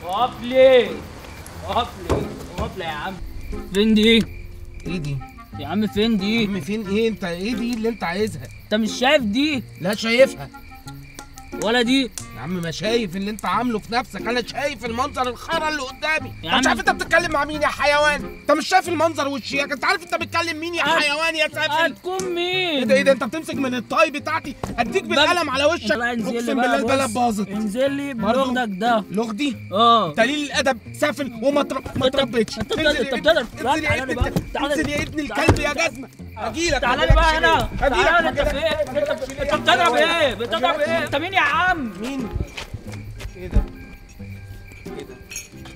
اقف ليه اقف ليه اقف ليه يا عم فين دي ايه دي؟ يا عم فين يا دي عم فين ايه انت ايه دي اللي انت عايزها؟ انت مش شايف دي لا شايفها ولا دي يا عم ما شايف اللي انت عامله في نفسك انا شايف المنظر الخرا اللي قدامي يا انت مش عم- عارف انت بتتكلم مع مين يا حيوان انت مش شايف المنظر والشياكه انت عارف انت بتتكلم مين يا أه. حيوان يا سافل هتكون ايه مين ده ايه ده انت بتمسك من الطاي بتاعتي اديك بالقلم على وشك لا انزل لي اقسم بقى بالله البلد بص. باظت انزل لي برضو؟ بلغتك ده لغدي اه دليل الادب سافل وما تر- ما انت- تربيتش انت انزل بتقدر- يا انت بتقدر. ابن- لا، انزل يا تعالى ابن بقى. الت- تعالى. انزل يا ابن تعالى. الكلب يا جزمه اجيلك تعالى لي بقى هنا تعالى انت فين انت انت بتضرب ايه بتضرب ايه انت مين يا عم مين ايه ده ايه ده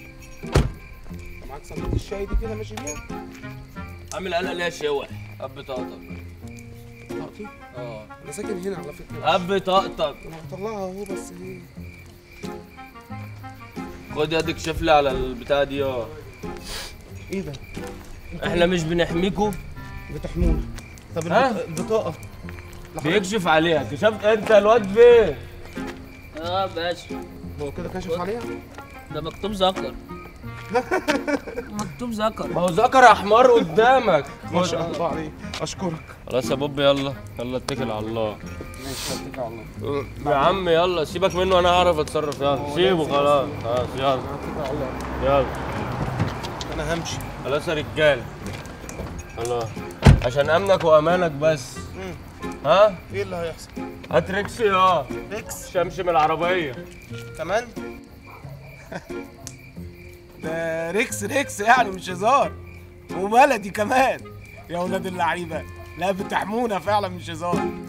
معاك صندوق الشاي دي كده ماشي بيها عامل قلق ليه يا شوح اب طقطق طاقتي اه انا ساكن هنا على فكره اب طقطق انا هطلعها اهو بس ايه خد يدك شوف لي على البتاع دي اه ايه ده احنا مش بنحميكوا بتحمونا طب ها؟ البط- البطاقه بيكشف عليها كشفت انت الواد فين اه باشا هو كده كشف عليها ده مكتوب ذكر مكتوب ذكر ما هو ذكر احمر قدامك ما شاء الله عليك اشكرك خلاص يا بوب يلا يلا اتكل على الله ماشي هتكل على الله يا عم يلا سيبك منه انا هعرف اتصرف يلا سيبه خلاص خلاص يلا هتكل على الله يلا انا همشي خلاص يا رجاله الله عشان امنك وامانك بس مم. ها ايه اللي هيحصل هات ريكسي اه ريكس شمشم العربيه كمان ده ريكس ريكس يعني مش هزار وبلدي كمان يا ولاد اللعيبه لا بتحمونا فعلا مش هزار